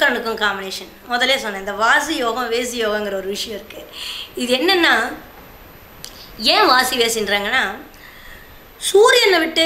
சுக்கிரனுக்கும் combination முதலே சொன்னேன் இந்த வாசி யோகம் வேசி யோகங்கிற ஒரு விஷயம் இருக்குது இது என்னென்னா ஏன் வாசி வேசின்றாங்கன்னா சூரியனை விட்டு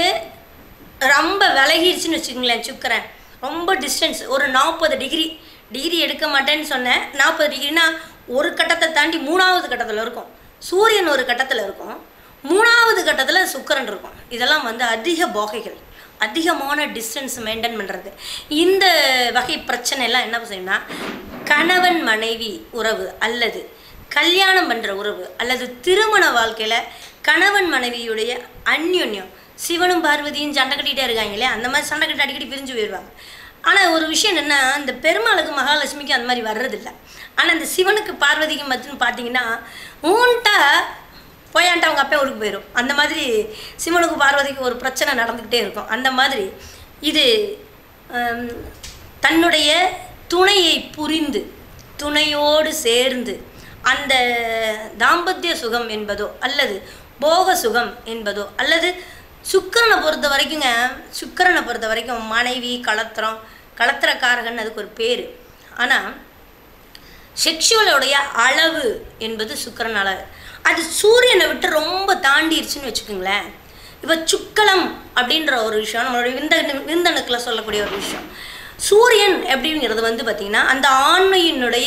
ரொம்ப விலகிடுச்சுன்னு வச்சுக்கோங்களேன் சுக்கரன் ரொம்ப டிஸ்டன்ஸ் ஒரு நாற்பது டிகிரி டிகிரி எடுக்க மாட்டேன்னு சொன்னேன் நாற்பது டிகிரினா ஒரு கட்டத்தை தாண்டி மூணாவது கட்டத்தில் இருக்கும் சூரியன் ஒரு கட்டத்தில் இருக்கும் மூணாவது கட்டத்தில் சுக்கிரன் இருக்கும் இதெல்லாம் வந்து அதிக போகைகள் அதிகமான டிஸ்டன்ஸ் மெயின்டைன் பண்ணுறது இந்த வகை பிரச்சனை எல்லாம் என்ன செய்யணும்னா கணவன் மனைவி உறவு அல்லது கல்யாணம் பண்ணுற உறவு அல்லது திருமண வாழ்க்கையில் கணவன் மனைவியுடைய அந்யோன்யம் சிவனும் பார்வதியும் சண்டை கட்டிகிட்டே இருக்காங்களே அந்த மாதிரி சண்டை கட்டி அடிக்கடி பிரிஞ்சு போயிடுவாங்க ஆனால் ஒரு விஷயம் என்னென்னா இந்த பெருமாளுக்கு மகாலட்சுமிக்கு அந்த மாதிரி வர்றதில்ல ஆனால் இந்த சிவனுக்கு பார்வதிக்கு மட்டும் பார்த்தீங்கன்னா ஊன்ட்டா போயான்ட்டு அவங்க அப்பா ஊருக்கு போயிடும் அந்த மாதிரி சிவனுக்கு பார்வதிக்கு ஒரு பிரச்சனை நடந்துக்கிட்டே இருக்கும் அந்த மாதிரி இது ஹம், தன்னுடைய துணையை புரிந்து துணையோடு சேர்ந்து அந்த தாம்பத்திய சுகம் என்பதோ அல்லது போக சுகம் என்பதோ அல்லது சுக்கிரனை பொறுத்த வரைக்குங்க சுக்கிரனை பொறுத்த வரைக்கும் மனைவி களத்திரம் களத்திரக்காரகன் அதுக்கு ஒரு பேர் ஆனால் செக்ஷுவலோடைய அளவு என்பது சுக்கிரன் அளவு அது சூரியனை விட்டு ரொம்ப தாண்டிருச்சுன்னு வச்சுக்கோங்களேன் இப்போ சுக்களம் அப்படின்ற ஒரு விஷயம் நம்மளுடைய விந்த விந்தணுக்கில் சொல்லக்கூடிய ஒரு விஷயம் சூரியன் அப்படிங்கிறது வந்து பார்த்திங்கன்னா அந்த ஆண்மையினுடைய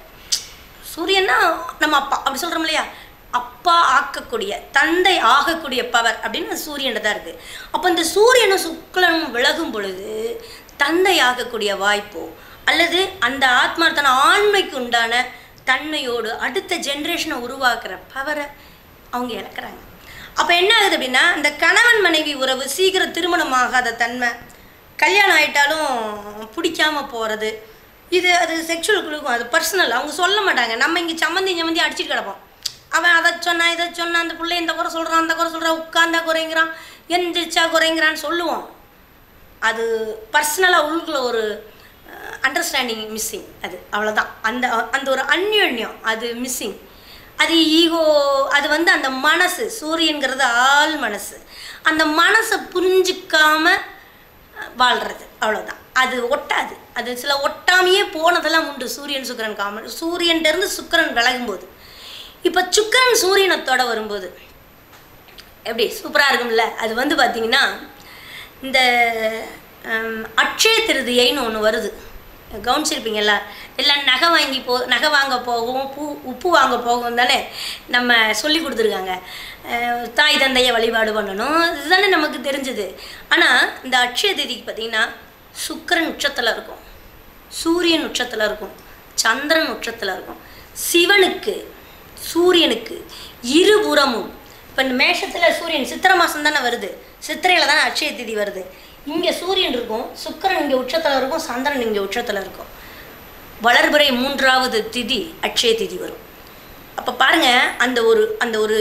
சூரியன்னா நம்ம அப்பா அப்படி சொல்கிறோம் இல்லையா அப்பா ஆக்கக்கூடிய தந்தை ஆகக்கூடிய பவர் அப்படின்னு அது சூரியன்ட தான் இருக்குது அப்போ இந்த சூரியனும் சுக்லனும் விலகும் பொழுது தந்தை ஆகக்கூடிய வாய்ப்போ அல்லது அந்த ஆத்மா தன் ஆண்மைக்கு உண்டான தன்மையோடு அடுத்த ஜென்ரேஷனை உருவாக்குற பவரை அவங்க இழக்கிறாங்க அப்போ என்ன ஆகுது அப்படின்னா இந்த கணவன் மனைவி உறவு சீக்கிரம் திருமணமாகாத தன்மை கல்யாணம் ஆயிட்டாலும் பிடிக்காம போகிறது இது அது செக்ஷுவல் குழுக்கும் அது பர்சனல் அவங்க சொல்ல மாட்டாங்க நம்ம இங்கே சம்மந்தி சம்மந்தி அடிச்சிட்டு கிடப்போம் அவன் அதை சொன்னான் இதை சொன்னான் அந்த பிள்ளை இந்த குறை சொல்கிறான் அந்த குறை சொல்கிறான் உட்காந்தா குறைங்கிறான் எந்திரிச்சா குறைங்கிறான்னு சொல்லுவோம் அது பர்சனலாக உள்ளுக்குள்ள ஒரு அண்டர்ஸ்டாண்டிங் மிஸ்ஸிங் அது அவ்வளோதான் அந்த அந்த ஒரு அந்யோன்யம் அது மிஸ்ஸிங் அது ஈகோ அது வந்து அந்த மனசு சூரியன்கிறது ஆள் மனசு அந்த மனசை புரிஞ்சிக்காம வாழ்கிறது அவ்வளோதான் அது ஒட்டாது அது சில ஒட்டாமையே போனதெல்லாம் உண்டு சூரியன் சுக்கிரன் காமன் சூரியன்லேருந்து சுக்கிரன் விலகும்போது இப்போ சுக்கிரன் சூரியனத்தோட வரும்போது எப்படி சூப்பராக இருக்கும்ல அது வந்து பார்த்தீங்கன்னா இந்த ஹம், அட்சய திருதியைன்னு ஒன்று வருது கவனிச்சிருப்பீங்கல்ல எல்லாம் நகை வாங்கி போ நகை வாங்க போகவும் பூ உப்பு வாங்க போகவும் தானே நம்ம சொல்லி கொடுத்துருக்காங்க அஹ், தாய் தந்தையை வழிபாடு பண்ணணும் இதுதானே நமக்கு தெரிஞ்சது ஆனால் இந்த அட்சய திதிக்கு பார்த்தீங்கன்னா சுக்கிரன் உச்சத்தில் இருக்கும் சூரியன் உச்சத்தில் இருக்கும் சந்திரன் உச்சத்தில் இருக்கும் சிவனுக்கு சூரியனுக்கு இருபுறமும் இப்போ இந்த மேஷத்தில் சூரியன் சித்திரை மாதம் தானே வருது சித்திரையில் தானே அட்சய திதி வருது இங்கே சூரியன் இருக்கும் சுக்கிரன் இங்கே உச்சத்தில் இருக்கும் சந்திரன் இங்கே உச்சத்தில் இருக்கும் வளர்பிறை மூன்றாவது திதி அட்சய திதி வரும் அப்போ பாருங்க அந்த ஒரு அந்த ஒரு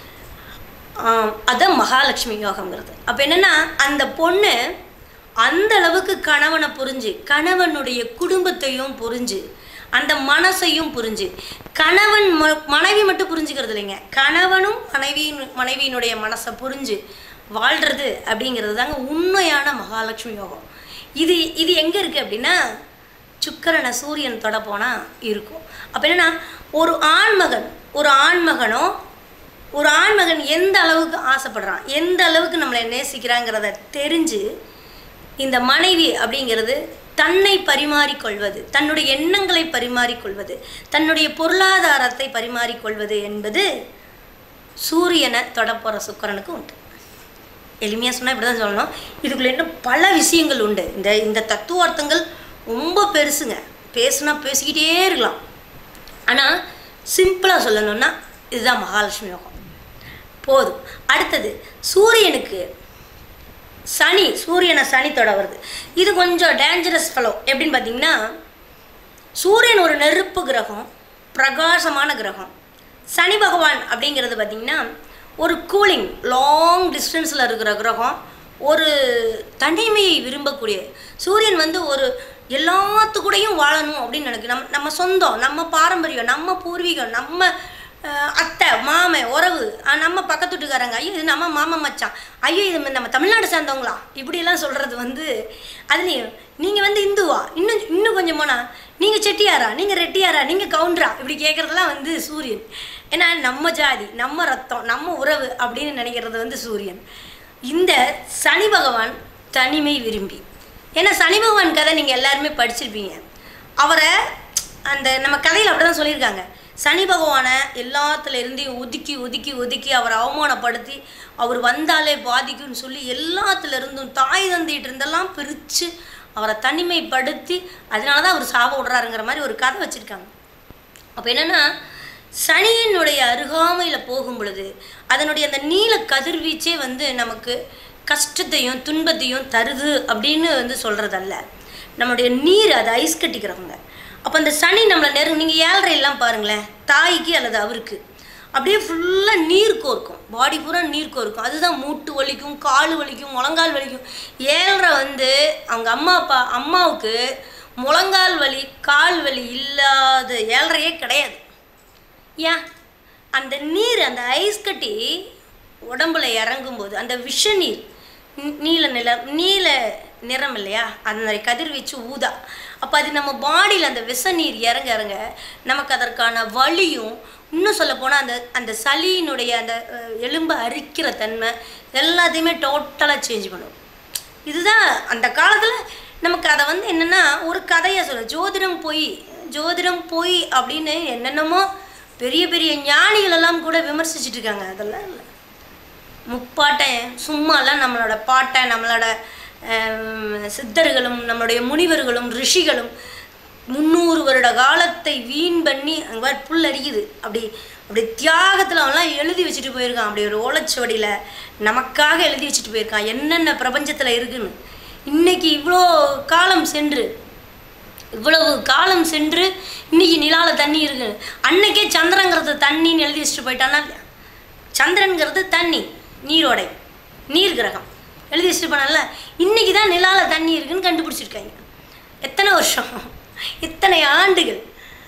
ஆஹ், அதான் மகாலட்சுமி யோகங்கிறது அப்போ என்னென்னா அந்த பொண்ணு அந்த அளவுக்கு கணவனை புரிஞ்சு கணவனுடைய குடும்பத்தையும் புரிஞ்சு அந்த மனசையும் புரிஞ்சு கணவன் ம- மனைவி மட்டும் புரிஞ்சுக்கிறது இல்லைங்க கணவனும் மனைவியின் மனைவியினுடைய மனசை புரிஞ்சு வாழ்கிறது அப்படிங்கிறது தாங்க உண்மையான மகாலட்சுமி யோகம் இது இது எங்கே இருக்குது அப்படின்னா சுக்கரனை சூரியன் தொட போனால் இருக்கும் அப்போ என்னென்னா ஒரு ஆண்மகன் ஒரு ஆண்மகனோ ஒரு ஆண்மகன் எந்த அளவுக்கு ஆசைப்படுறான் எந்த அளவுக்கு நம்மளை நேசிக்கிறாங்கிறத தெரிஞ்சு இந்த மனைவி அப்படிங்கிறது தன்னை பரிமாறிக்கொள்வது தன்னுடைய எண்ணங்களை பரிமாறிக்கொள்வது தன்னுடைய பொருளாதாரத்தை பரிமாறிக்கொள்வது என்பது சூரியனை தொடப்போகிற சுக்கிரனுக்கு உண்டு எளிமையாக சொன்னால் இப்படி தான் சொல்லணும் இதுக்குள்ள இன்னும் பல விஷயங்கள் உண்டு இந்த இந்த தத்துவார்த்தங்கள் ரொம்ப பெருசுங்க பேசுனா பேசிக்கிட்டே இருக்கலாம் ஆனால் சிம்பிளாக சொல்லணும்னா இதுதான் மகாலட்சுமி யோகம் போதும் அடுத்தது சூரியனுக்கு சனி சூரியனை சனி தொட வருது இது கொஞ்சம் டேஞ்சரஸ் ஃபெலோ எப்படின்னு பார்த்தீங்கன்னா சூரியன் ஒரு நெருப்பு கிரகம் பிரகாசமான கிரகம் சனி பகவான் அப்படிங்கிறது பார்த்திங்கன்னா ஒரு கூலிங் லாங் டிஸ்டன்ஸில் இருக்கிற கிரகம் ஒரு தனிமையை விரும்பக்கூடிய சூரியன் வந்து ஒரு எல்லாத்து கூடயும் வாழணும் அப்படின்னு நினைக்கும் நம்ம நம்ம சொந்தம் நம்ம பாரம்பரியம் நம்ம பூர்வீகம் நம்ம அஹ், அத்தை மாமன் உறவு அஹ், நம்ம பக்கத்து வீட்டுக்காரங்க ஐயோ இது நம்ம மாமன் மச்சான் ஐயோ இது நம்ம தமிழ்நாடு சேர்ந்தவங்களா இப்படியெல்லாம் சொல்கிறது வந்து அதுலேயும் நீங்கள் வந்து இந்துவா இன்னும் இன்னும் கொஞ்சம் போனால் நீங்கள் செட்டியாரா நீங்கள் ரெட்டியாரா நீங்கள் கவுண்டரா இப்படி கேட்குறதெல்லாம் வந்து சூரியன் ஏன்னா நம்ம ஜாதி நம்ம ரத்தம் நம்ம உறவு அப்படின்னு நினைக்கிறது வந்து சூரியன் இந்த சனி பகவான் தனிமை விரும்பி ஏன்னா சனி பகவான் கதை நீங்கள் எல்லாருமே படிச்சிருப்பீங்க அவரை அந்த நம்ம கதையில் அப்படி தான் சொல்லியிருக்காங்க சனி பகவானை எல்லாத்துல இருந்தையும் ஒதுக்கி ஒதுக்கி ஒதுக்கி அவரை அவமானப்படுத்தி அவர் வந்தாலே பாதிக்கும்னு சொல்லி எல்லாத்துல இருந்தும் தாய் தந்திட்டு இருந்தெல்லாம் பிரித்து அவரை தனிமைப்படுத்தி அதனால தான் அவர் சாப விடுறாருங்கிற மாதிரி ஒரு கதை வச்சுருக்காங்க அப்போ என்னென்னா சனியினுடைய அருகாமையில் போகும் பொழுது அதனுடைய அந்த நீல கதிர்வீச்சே வந்து நமக்கு கஷ்டத்தையும் துன்பத்தையும் தருது அப்படின்னு வந்து சொல்கிறதல்ல நம்மளுடைய நீர் அதை ஐஸ் கட்டிக்கிறவங்க அப்போ அந்த சனி நம்மளை நெருங்க நீங்கள் ஏழரையெல்லாம் பாருங்களேன் தாய்க்கு அல்லது அவருக்கு அப்படியே ஃபுல்லாக நீர் கோர்க்கும் பாடி பூரா நீர் கோர்க்கும் அதுதான் மூட்டு வலிக்கும் கால் வலிக்கும் முழங்கால் வலிக்கும் ஏழரை வந்து அவங்க அம்மா அப்பா அம்மாவுக்கு முழங்கால் வலி கால் வலி இல்லாத ஏழரையே கிடையாது ஏன் அந்த நீர் அந்த ஐஸ் கட்டி உடம்புல இறங்கும்போது அந்த விஷ நீர் நீ- நீல நில நீல நிறம் இல்லையா அந்த கதிர்வீச்சு ஊதா அப்போ அது நம்ம பாடியில் அந்த விஷ நீர் இறங்க இறங்க நமக்கு அதற்கான வலியும் இன்னும் சொல்ல போனால் அந்த அந்த சளியினுடைய அந்த அஹ், எலும்பை அரிக்கிற தன்மை எல்லாத்தையுமே டோட்டலாக சேஞ்ச் பண்ணும் இதுதான் அந்த காலத்தில் நமக்கு அதை வந்து என்னென்னா ஒரு கதையாக சொல்ல ஜோதிடம் போய் ஜோதிடம் போய் அப்படின்னு என்னென்னமோ பெரிய பெரிய ஞானிகள் எல்லாம் கூட விமர்சிச்சுட்டு இருக்காங்க அதெல்லாம் இல்லை முப்பாட்டன் சும்மாலாம் நம்மளோட பாட்டை நம்மளோட ஆம், சித்தர்களும் நம்மளுடைய முனிவர்களும் ரிஷிகளும் முந்நூறு வருட காலத்தை வீண் பண்ணி அங்கே பாரு புல் அடிக்குது அப்படி அப்படி தியாகத்தில் அவன்லாம் எழுதி வச்சுட்டு போயிருக்கான் அப்படி ஒரு ஓலைச்சுவடியில் நமக்காக எழுதி வச்சுட்டு போயிருக்கான் என்னென்ன பிரபஞ்சத்தில் இருக்குன்னு இன்னைக்கு இவ்வளோ காலம் சென்று இவ்வளவு காலம் சென்று இன்னைக்கு நிலால தண்ணி இருக்கு அன்னைக்கே சந்திரங்கிறது தண்ணின்னு எழுதி வச்சுட்டு போயிட்டானா இல்லையா? சந்திரன்கிறது தண்ணி நீரோடை நீர் கிரகம் எழுதி வச்சுட்டு போனால இன்னைக்கு தான் நிலால தண்ணி இருக்குன்னு கண்டுபிடிச்சிருக்காங்க எத்தனை வருஷம் இத்தனை ஆண்டுகள்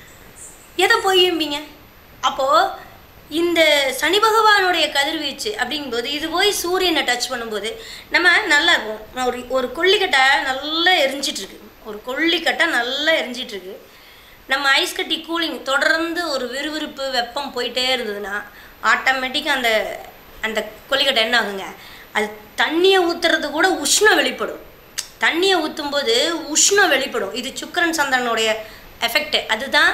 எதை பொய்யும்பீங்க அப்போது இந்த சனி பகவானுடைய கதிர்வீச்சு அப்படிங்கும்போது இது போய் சூரியனை டச் பண்ணும்போது நம்ம நல்லா இருக்கும் ஒரு ஒரு கொல்லிக்கட்டை நல்லா எரிஞ்சிட்டு இருக்கு ஒரு கொல்லிக்கட்டை நல்லா எரிஞ்சிட்டு இருக்கு நம்ம ஐஸ் கட்டி கூலிங் தொடர்ந்து ஒரு விறுவிறுப்பு வெப்பம் போயிட்டே இருந்ததுன்னா ஆட்டோமேட்டிக்காக அந்த அந்த கொல்லிக்கட்டை என்ன ஆகுங்க அது தண்ணியை ஊற்றுறது கூட உஷ்ணம் வெளிப்படும் தண்ணியை ஊற்றும்போது உஷ்ணம் வெளிப்படும் இது சுக்கிரன் சந்திரனுடைய எஃபெக்ட் அதுதான்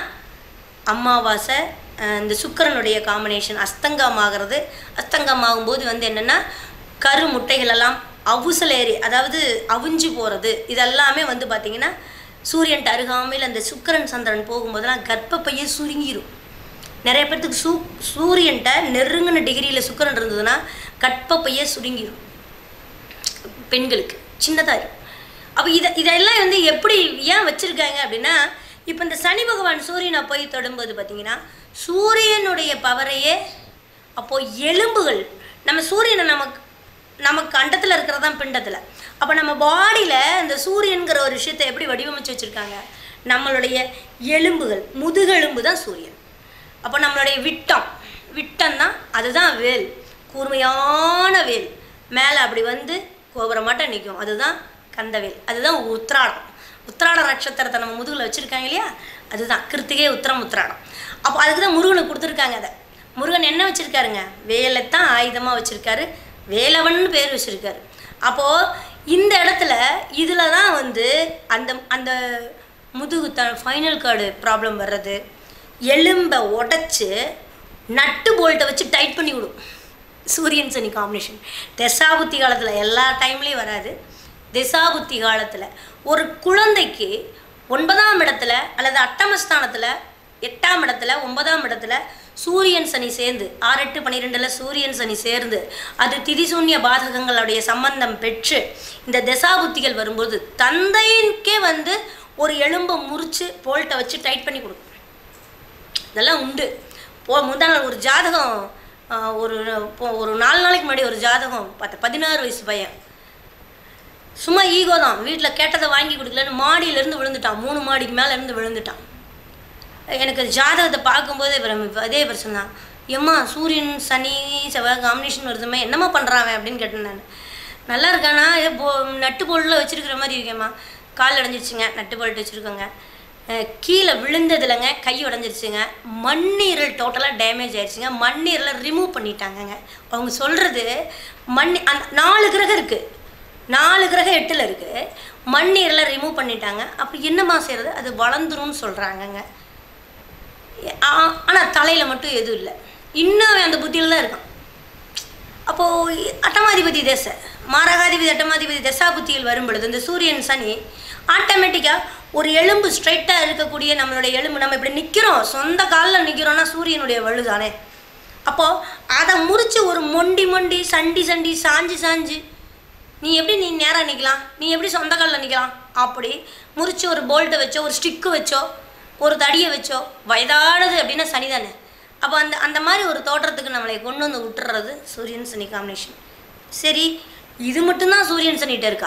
அமாவாசை அஹ் இந்த சுக்கிரனுடைய காம்பினேஷன் அஸ்தங்கம் ஆகிறது அஸ்தங்கம் ஆகும்போது வந்து என்னென்னா கரு முட்டைகள் எல்லாம் அவுசலேறி அதாவது அவிஞ்சு போகிறது இதெல்லாமே வந்து பார்த்திங்கன்னா சூரியன் அருகாமையில் அந்த சுக்கிரன் சந்திரன் போகும்போதெல்லாம் கர்ப்பப்பையே சுருங்கிரும் நிறைய பேர்த்துக்கு சூ சூரியன்ட்ட நெருங்கின டிகிரியில் சுக்கிரன் இருந்ததுன்னா கற்பப்பையே சுருங்கிரும் பெண்களுக்கு சின்னதாக இருக்கும் அப்போ இதை இதெல்லாம் வந்து எப்படி ஏன் வச்சுருக்காங்க அப்படின்னா இப்போ இந்த சனி பகவான் சூரியனை போய் தொடும்போது பார்த்தீங்கன்னா சூரியனுடைய பவரையே அப்போது எலும்புகள் நம்ம சூரியனை நமக்கு நமக்கு அண்டத்தில் இருக்கிறது தான் பிண்டத்தில் அப்போ நம்ம பாடியில் இந்த சூரியன்கிற ஒரு விஷயத்தை எப்படி வடிவமைச்சு வச்சுருக்காங்க நம்மளுடைய எலும்புகள் முதுகெலும்பு தான் சூரியன் அப்போ நம்மளுடைய விட்டம் விட்டம் தான் அதுதான் வேல் கூர்மையான வேல் மேலே அப்படி வந்து கோபுரமாட்டம் நிற்கும் அதுதான் கந்தவேல் அதுதான் உத்திராடம் உத்திராட நட்சத்திரத்தை நம்ம முதுகில் வச்சுருக்காங்க இல்லையா அதுதான் கிருத்திகை உத்திரம் உத்திராடம் அப்போ அதுக்கு தான் முருகனுக்கு கொடுத்துருக்காங்க அதை முருகன் என்ன வச்சுருக்காருங்க வேலைத்தான் ஆயுதமாக வச்சுருக்காரு வேலவன் பேர் வச்சுருக்காரு அப்போது இந்த இடத்துல இதில் தான் வந்து அந்த அந்த முதுகு த ஃபைனல் கார்டு ப்ராப்ளம் வர்றது எலும்பை உடச்சி நட்டு போல்ட்டை வச்சு டைட் பண்ணி விடும் சூரியன் சனி காம்பினேஷன் தெசாபுத்தி காலத்தில் எல்லா டைம்லேயும் வராது திசாபுத்தி காலத்தில் ஒரு குழந்தைக்கு ஒன்பதாம் இடத்துல அல்லது அட்டமஸ்தானத்தில் எட்டாம் இடத்துல ஒன்பதாம் இடத்துல சூரியன் சனி சேர்ந்து ஆறு எட்டு பன்னிரெண்டில் சூரியன் சனி சேர்ந்து அது திதிசூன்ய பாதகங்களுடைய சம்பந்தம் பெற்று இந்த தசாபுத்திகள் வரும்போது தந்தையின்கே வந்து ஒரு எலும்பை முறித்து போல்ட்டை வச்சு டைட் பண்ணி கொடுக்கும் இதெல்லாம் உண்டு போ முந்தா நாள் ஒரு ஜாதகம் ஆஹ், ஒரு இப்போ- ஒரு நாலு நாளைக்கு முன்னாடி ஒரு ஜாதகம் பார்த்தேன் பதினாறு வயசு பையன் சும்மா ஈகோ தான் வீட்டில் கேட்டதை வாங்கி கொடுக்கலன்னு மாடியிலேருந்து விழுந்துட்டான் மூணு மாடிக்கு மேலே இருந்து விழுந்துட்டான் எனக்கு ஜாதகத்தை பார்க்கும்போது இவர் அதே பிரச்சனை தான் எம்மா சூரியன் சனி செவ்வாய் காம்பினேஷன் வருதுமே என்னம்மா பண்ணுறாங்க அப்படின்னு கேட்டேன் நான் நல்லா இருக்கானா ஏ போ நட்டு போல்டில் வச்சுருக்கிற மாதிரி இருக்கேம்மா கால் அடைஞ்சிருச்சுங்க நட்டு போல்ட் வச்சுருக்கோங்க அஹ் கீழே விழுந்ததுலங்க கை உடஞ்சிருச்சுங்க மண்ணீரல் டோட்டலாக டேமேஜ் ஆயிடுச்சுங்க மண்ணீரலை ரிமூவ் பண்ணிட்டாங்கங்க அவங்க சொல்கிறது மண் அந்த நாலு கிரகம் இருக்குது நாலு கிரகம் எட்டில் இருக்குது மண்ணீரலை ரிமூவ் பண்ணிட்டாங்க அப்போ என்னம்மா செய்கிறது அது வளர்ந்துரும்னு சொல்கிறாங்கங்க ஆனால் தலையில் மட்டும் எதுவும் இல்லை இன்னும் அவன் அந்த புத்தியில் தான் இருக்கான் அப்போது அட்டமாதிபதி தசை மாரகாதிபதி அட்டமாதிபதி தசா புத்தியில் வரும் பொழுது இந்த சூரியன் சனி ஆட்டோமேட்டிக்காக ஒரு எலும்பு ஸ்ட்ரைட்டாக இருக்கக்கூடிய நம்மளுடைய எலும்பு நம்ம இப்படி நிற்கிறோம் சொந்த காலில் நிற்கிறோன்னா சூரியனுடைய வலுதானே அப்போது அதை முறிச்சு ஒரு மொண்டி மொண்டி சண்டி சண்டி சாஞ்சு சாஞ்சு நீ எப்படி நீ நேராக நிற்கலாம் நீ எப்படி சொந்த காலில் நிற்கலாம் அப்படி முறிச்சு ஒரு போல்ட்டை வச்சோ ஒரு ஸ்டிக்கு வச்சோ ஒரு தடியை வச்சோ வயதானது அப்படின்னா சனி தானே அப்போ அந்த அந்த மாதிரி ஒரு தோற்றத்துக்கு நம்மளை கொண்டு வந்து விட்டுறது சூரியன் சனி காம்பினேஷன் சரி இது மட்டும்தான் சூரியன் சனிகிட்ட இருக்கா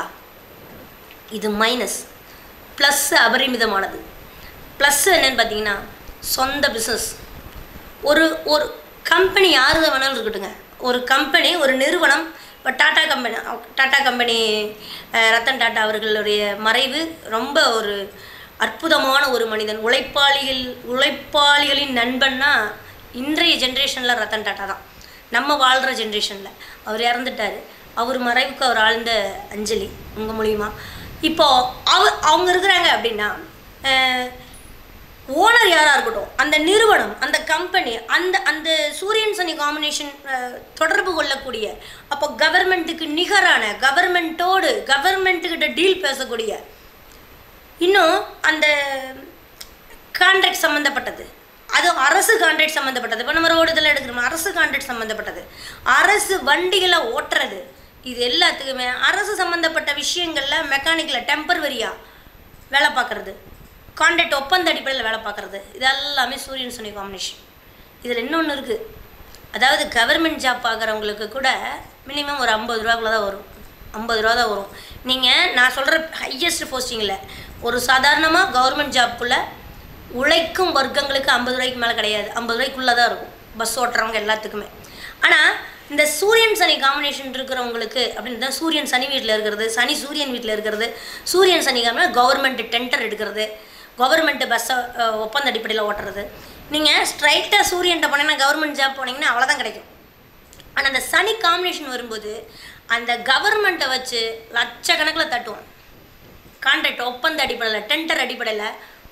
இது மைனஸ் ப்ளஸ் அபரிமிதமானது ப்ளஸ் என்னன்னு பார்த்தீங்கன்னா சொந்த பிஸ்னஸ் ஒரு ஒரு கம்பெனி யாரு வேணாலும் இருக்கட்டுங்க ஒரு கம்பெனி ஒரு நிறுவனம் இப்போ டாடா கம்பெனி டாடா கம்பெனி அஹ், ரத்தன் டாடா அவர்களுடைய மறைவு ரொம்ப ஒரு அற்புதமான ஒரு மனிதன் உழைப்பாளிகள் உழைப்பாளிகளின் நண்பன்னா இன்றைய ஜென்ரேஷனில் ரத்தன் டாட்டா தான் நம்ம வாழ்கிற ஜென்ரேஷனில் அவர் இறந்துட்டார் அவர் மறைவுக்கு அவர் ஆழ்ந்த அஞ்சலி உங்கள் மூலியமா இப்போது அவ அவங்க இருக்கிறாங்க அப்படின்னா அஹ், ஓனர் யாராக இருக்கட்டும் அந்த நிறுவனம் அந்த கம்பெனி அந்த அந்த சூரியன் சனி காம்பினேஷன் தொடர்பு கொள்ளக்கூடிய அப்போ கவர்மெண்ட்டுக்கு நிகரான கவர்மெண்ட்டோடு கவர்மெண்ட்டுக்கிட்ட டீல் பேசக்கூடிய இன்னும் அந்த கான்ட்ராக்ட் சம்மந்தப்பட்டது அது அரசு கான்ட்ராக்ட் சம்மந்தப்பட்டது இப்போ நம்ம ரோடு இதில் எடுக்கிறோம் அரசு கான்ட்ராக்ட் சம்மந்தப்பட்டது அரசு வண்டிகளை ஓட்டுறது இது எல்லாத்துக்குமே அரசு சம்மந்தப்பட்ட விஷயங்களில் மெக்கானிக்கில் டெம்பரவரியாக வேலை பார்க்குறது கான்ட்ராக்ட் ஒப்பந்த அடிப்படையில் வேலை பார்க்குறது இது எல்லாமே சூரியன் சனி காம்பினேஷன் இதில் இன்னொன்று இருக்குது அதாவது கவர்மெண்ட் ஜாப் பார்க்குறவங்களுக்கு கூட மினிமம் ஒரு ஐம்பது ரூபாக்குள்ள தான் வரும் ஐம்பது ரூபா தான் வரும் நீங்கள் நான் சொல்கிற ஹையஸ்ட் போஸ்டிங்கில் ஒரு சாதாரணமாக கவர்மெண்ட் ஜாப்குள்ளே உழைக்கும் வர்க்கங்களுக்கு ஐம்பது ரூபாய்க்கு மேலே கிடையாது ஐம்பது ரூபாய்க்குள்ளே தான் இருக்கும் பஸ் ஓட்டுறவங்க எல்லாத்துக்குமே ஆனால் இந்த சூரியன் சனி காம்பினேஷன் இருக்கிறவங்களுக்கு அப்படின்னு தான் சூரியன் சனி வீட்டில் இருக்கிறது சனி சூரியன் வீட்டில் இருக்கிறது சூரியன் சனி காம்பினா கவர்மெண்ட் டெண்டர் எடுக்கிறது கவர்மெண்ட் பஸ்ஸை ஒப்பந்த அடிப்படையில் ஓட்டுறது நீங்கள் ஸ்ட்ரைட்டாக சூரியன்ட்ட போனீங்கன்னா கவர்மெண்ட் ஜாப் போனீங்கன்னா அவ்வளோதான் கிடைக்கும் ஆனால் அந்த சனி காம்பினேஷன் வரும்போது அந்த கவர்மெண்ட்டை வச்சு லட்சக்கணக்கில் தட்டுவோம் கான்ட்ராக்ட் ஒப்பந்த அடிப்படையில் டெண்டர் அடிப்படையில்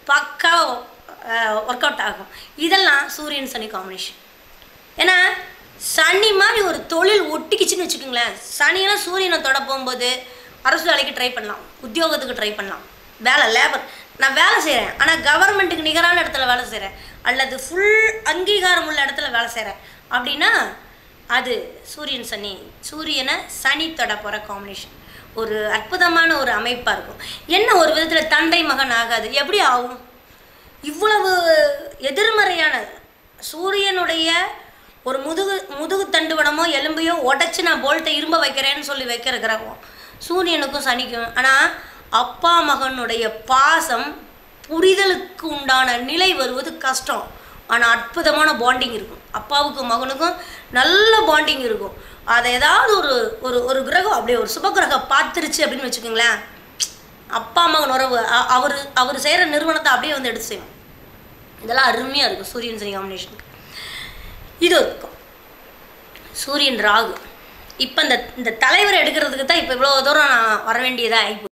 பக்காவாக ஒர்க் அவுட் ஆகும் இதெல்லாம் சூரியன் சனி காம்பினேஷன் ஏன்னா சனி மாதிரி ஒரு தொழில் ஒட்டிக்கிச்சுன்னு வச்சுக்கோங்களேன் சனியெல்லாம் சூரியனை தொட போகும்போது அரசு வேலைக்கு ட்ரை பண்ணலாம் உத்தியோகத்துக்கு ட்ரை பண்ணலாம் வேலை லேபர் நான் வேலை செய்கிறேன் ஆனால் கவர்மெண்ட்டுக்கு நிகரான இடத்துல வேலை செய்கிறேன் அல்லது ஃபுல் அங்கீகாரம் உள்ள இடத்துல வேலை செய்கிறேன் அப்படின்னா அது சூரியன் சனி சூரியனை சனி தொட போகிற காம்பினேஷன் ஒரு அற்புதமான ஒரு அமைப்பாக இருக்கும் என்ன ஒரு விதத்தில் தந்தை மகன் ஆகாது எப்படி ஆகும் இவ்வளவு எதிர்மறையான சூரியனுடைய ஒரு முதுகு முதுகு தண்டுவடமோ எலும்பையோ உடச்சி நான் போல்ட்டை இரும்ப வைக்கிறேன்னு சொல்லி வைக்கிற கிரகம் சூரியனுக்கும் சனிக்கும் ஆனால் அப்பா மகனுடைய பாசம் புரிதலுக்கு உண்டான நிலை வருவது கஷ்டம் ஆனால் அற்புதமான பாண்டிங் இருக்கும் அப்பாவுக்கும் மகனுக்கும் நல்ல பாண்டிங் இருக்கும் அதை ஏதாவது ஒரு ஒரு ஒரு கிரகம் அப்படியே ஒரு சுபகிரகம் பார்த்துருச்சு அப்படின்னு வச்சுக்கோங்களேன் அப்பா மகன் உறவு அ- அவர் அவர் செய்கிற நிறுவனத்தை அப்படியே வந்து எடுத்து செய்யும் இதெல்லாம் அருமையாக இருக்கும் சூரியன் சனி காம்பினேஷனுக்கு இது இருக்கும் சூரியன் ராகு இப்போ இந்த இந்த தலைவரை எடுக்கிறதுக்கு தான் இப்போ இவ்வளோ தூரம் நான் வர வேண்டியதாக ஆகி